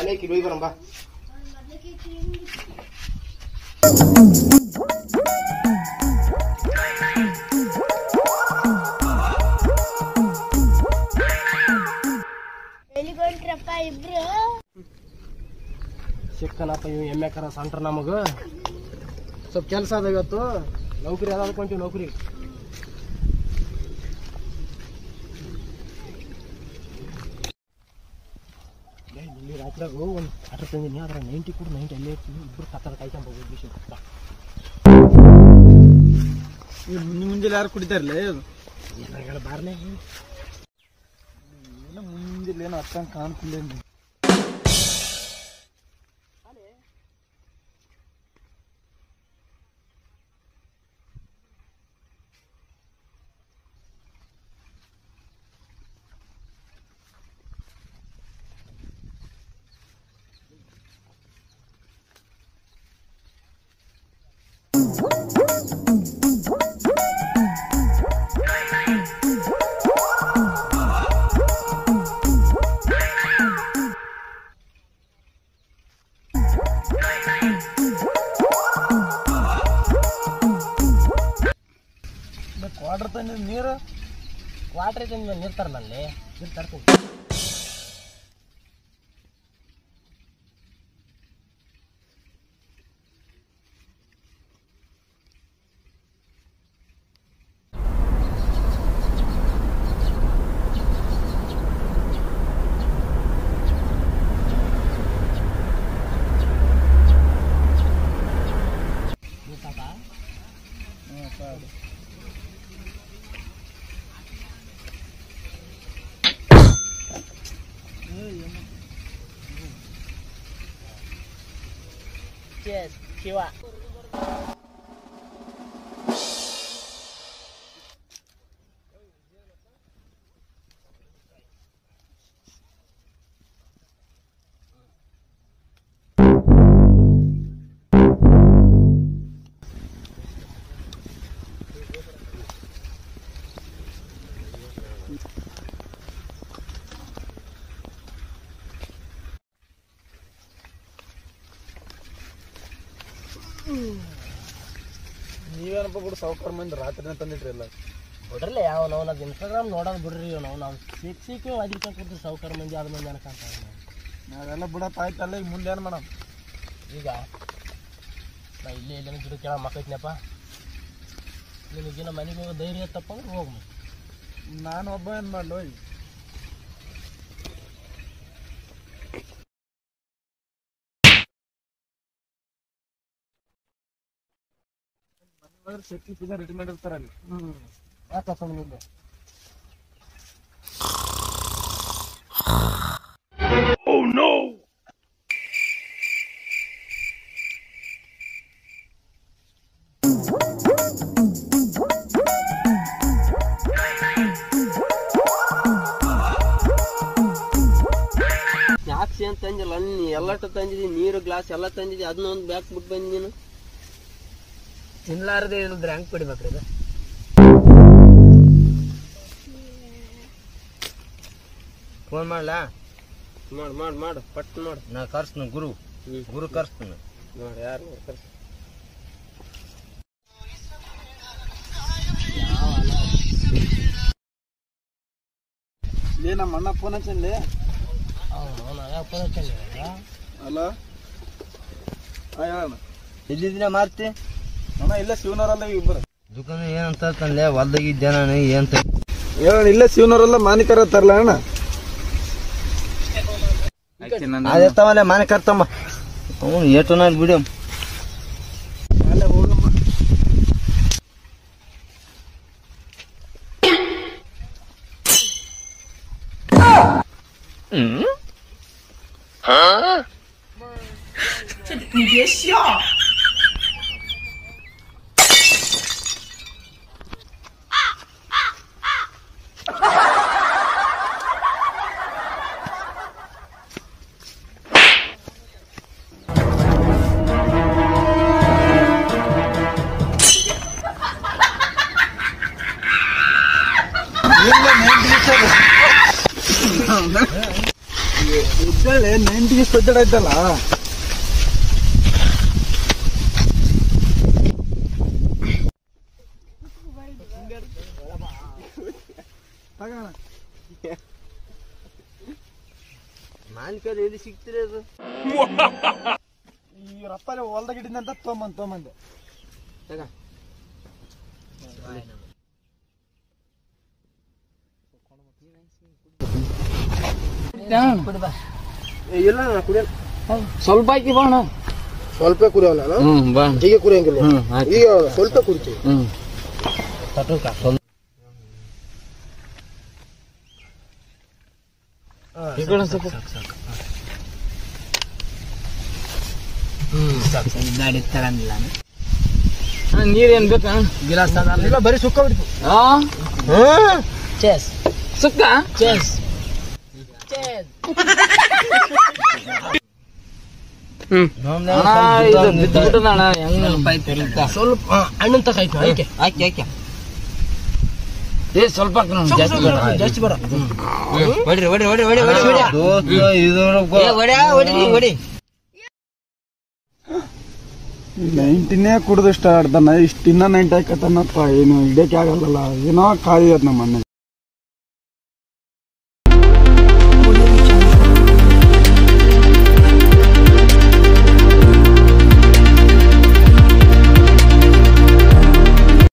ಮನೆ ಕಿಲೋ ಬರಂಬ ಎಲ್ಲಿಗೊಂಟ್ರಪ್ಪ ಇಬ್ರು ಸಿಕ್ಕನಪ್ಪ ಇವ್ ಎಮ್ಮೆ ಕರ ಸಂಟ್ರ ನಮಗ ಸ್ವಲ್ಪ ಕೆಲಸ ಅದ ಇವತ್ತು ನೌಕರಿ ಅದ ಅನ್ಕೊಂತೀವಿ ನೌಕರಿ ಏ, ಇಲ್ಲಿ ರಾತ್ರಿಯಾಗ ಒಂದು ಆಟೋ ತಂದಿನಿ ಅದ್ರ ನೈಂಟಿ ಕೂಡ ನೈಂಟಿ ಅಲ್ಲೇ ಇರ್ತೀವಿ ಇಬ್ರು ಕತ್ತರ ಕಾಯ್ಕೊಂಡ್ ಹೋಗೋದು ಬಿಸಿ ಮುಂಜೆ ಮುಂಜಾನೆ ಯಾರು ಕುಡಿತಾರಲ್ಲ ಏನಾಗಲ್ಲ ಬಾರ್ನೆ ಏನೋ ಮುಂಜಾನೆ ಏನೋ ಅರ್ಥಂಗೆ ಕಾಣ್ತಿಲ್ಲ ಕ್ವಾರ್ಟರ್ ತಂದ ನೀರು ವಾಟ್ರ್ ಐತೆ ನೀರ್ತಾರ ನಲ್ಲಿ ನೀರು ತರ್ತೀನಿ ಶಿವ ನೀವೇನಪ್ಪ ಬಿಡು ಸಾವುಕಾರ ಮಂದಿ ರಾತ್ರಿನೇ ತಂದಿಟ್ರಿ ಎಲ್ಲ ಬಿಡ್ರಲ್ಲ ಯಾವ ನಾವು ಅದು ಇನ್ಸ್ಟಾಗ್ರಾಮ್ ನೋಡೋದು ಬಿಡ್ರಿ ನಾವು ನಾವು ಸಿಕ್ ಸಿಕ್ಕಿ ಅದಕ್ಕೆ ಕೊಡ್ತೀವಿ ಸಾವುಕಾರ ಮಂದಿ ಆದ ಮಂದಿ ಅನ್ಕಂತ ನಾವೆಲ್ಲ ಬಿಡಪ್ಪ ಆಯ್ತಲ್ಲ ಈಗ ಮುಂದೆ ಏನು ಮೇಡಮ್ ಈಗ ನಾ ಇಲ್ಲೇ ಇಲ್ಲೇ ಗಿಡ ಕೆಳ ಮಕ್ಕೈತಿನಪ್ಪ ನಿನಗೇನ ಮನೆಗೆ ಹೋಗೋ ಧೈರ್ಯ ತಪ್ಪ ಅಂದ್ರೆ ಹೋಗ್ಮ ನಾನು ಒಬ್ಬ ಏನು ಮಾಡ್ಲು ಶಕ್ತಿ ಪೂಜಾ ರೆಡಿ ಮಾಡಿರ್ತಾರೆ ಅಲ್ಲಿ ಹ್ಞೂ ಯಾಕೆ ಸುಮ್ಮನೆ ಯಾಕ್ಸಿ ಅಂತ ತಂದಿಲ್ಲ ನೀ ಎಲ್ಲಟ್ಟು ತಂದಿದಿ ನೀರು ಗ್ಲಾಸ್ ಎಲ್ಲ ತಂದಿದಿ ಅದನ್ನ ಒಂದು ಬ್ಯಾಗ್ ಬಿಟ್ಟು ಬಂದಿ ನೀನು ತಿನ್ಲಾರದೆ ಏನಿದ್ರೆ ಹೆಂಗೆ ಕುಡಿಬೇಕ್ರಿ ಇದು ಫೋನ್ ಮಾಡ್ಲಾ ಮಾಡು ಮಾಡು ಮಾಡು ಪಟ್ ಮಾಡು ನಾ ಕರ್ಸ್ನ ಗುರು ಗುರು ಕರ್ಸ್ತಾನ ನೋಡಿ ಯಾರು ಕರ್ಸ ಲೇ ನಮ್ಮ ಅಣ್ಣ ಫೋನ್ ಹಚ್ಚನ್ಲಿ ಅವನು ಯಾಕೆ ಫೋನ್ ಹಚ್ಚಂಗ ಅಲ್ಲ ಹಾಂ ಹೇಳಣ್ಣ ಎಲ್ಲಿದ್ದೀನ ಮಾರ್ತಿ ಅಣ್ಣ ಇಲ್ಲೇ ಶಿವನವರಲ್ಲ ಇಬ್ಬರು ದುಕಾನ ಏನಂತ ತಂದೆ ಹೊಲ್ದಾಗಿದ್ದೆ ನಾನು ಏನ್ ತ- ಹೇಳಣ್ಣ ಇಲ್ಲೇ ಶಿವನವರಲ್ಲ ಮಾನಿಕರ ತರಲ ಅಣ್ಣ ಅದಿರ್ತಾವಲ್ಲ ಮನೆ ಕರ್ತಮ್ಮ ಅವನು ಏಟು ನಾನು ಬಿಡಿ ಇದ್ದೇಳೆ ನೈಂಟಿಗೆ ಸ್ಪೆದ್ದಡ್ ಆಯ್ತಲ್ಲ ತಗೋಣ ಮಾನ್ಕರ್ ಎಲ್ಲಿ ಸಿಗ್ತೀರಿ ಅದು ಈ ರಪ್ಪ ಹೊಲ್ದಾಗ ಇಟ್ಟಿದ್ದಂತ ತೊಗೊಂಬಂದ್ ತೊಗೊಂಬಂದೆ ಇಲ್ಲ ನಾ ಕುಡಿಯಲ್ಲ ಸ್ವಲ್ಪ ಹಾಕಿ ಬಾಣ ಸ್ವಲ್ಪ ಕುಡಿಯೋಲ್ಲ ಹ್ಮ್ ಬಾ ಹೀಗೆ ಕುಡಿಯಂಗಿಲ್ಲ ಹ್ಮ್ ಆಯ್ತು ಈಗ ಸ್ವಲ್ಪ ಕುಡಿತೀವಿ ಹ್ಮ್ ತಟುಕ ಸ್ವಲ್ಪ ಈ ಕಡೆ ಸ್ವಲ್ಪ ಹ್ಮ್ ಸಾಕು ಗಾಡಿ ತಗೊಂಡಿಲ್ಲ ನೀರೇನ್ ಬೇಕಾ ಗಿಲಾಸ್ ಇಲ್ಲ ಬರೀ ಸುಕ್ಕ ಬಿಡ್ತು ಆ ಚೆಸ್ ಸುಕ್ಕ ಚೆಸ್ ಹ್ಮ್ ಅಣ್ಣ ಇದು ಬಿದ್ದುಬಿಟ್ಟದ ಅಣ್ಣ ಹೆಂಗ್ ಸ್ವಲ್ಪ ಹಣ್ಣು ತಕಾಯ್ತು ಆಯ್ಕೆ ಹಾಕಿ ಹಾಕಿ ಏ ಸ್ವಲ್ಪ ಹಾಕು ನೋಡು, ಜಾಸ್ತಿ ಬೇಡ ಜಾಸ್ತಿ ಬೇಡ ಹೊಡ್ರಿ ಹೊಡ್ರಿ ಹೊಡ್ರಿ ಹೊಡ್ರಿ ಹೊಡ್ರಿ ದೋಸ್ತ ಇದು ನೈಂಟಿನೇ ಕುಡ್ದು ಇಷ್ಟ ಆಡ್ತಾನ ಇಷ್ಟ ಇನ್ನ ನೈಂಟಿ ಹಾಕತ್ತಾನಪ್ಪ ಏನು ಹಿಡಿಯಕ್ಕೆ ಆಗಲ್ಲ ಏನೋ ಖಾಲಿ ಆಯ್ತು ನಮ್ಮ ಅಣ್ಣ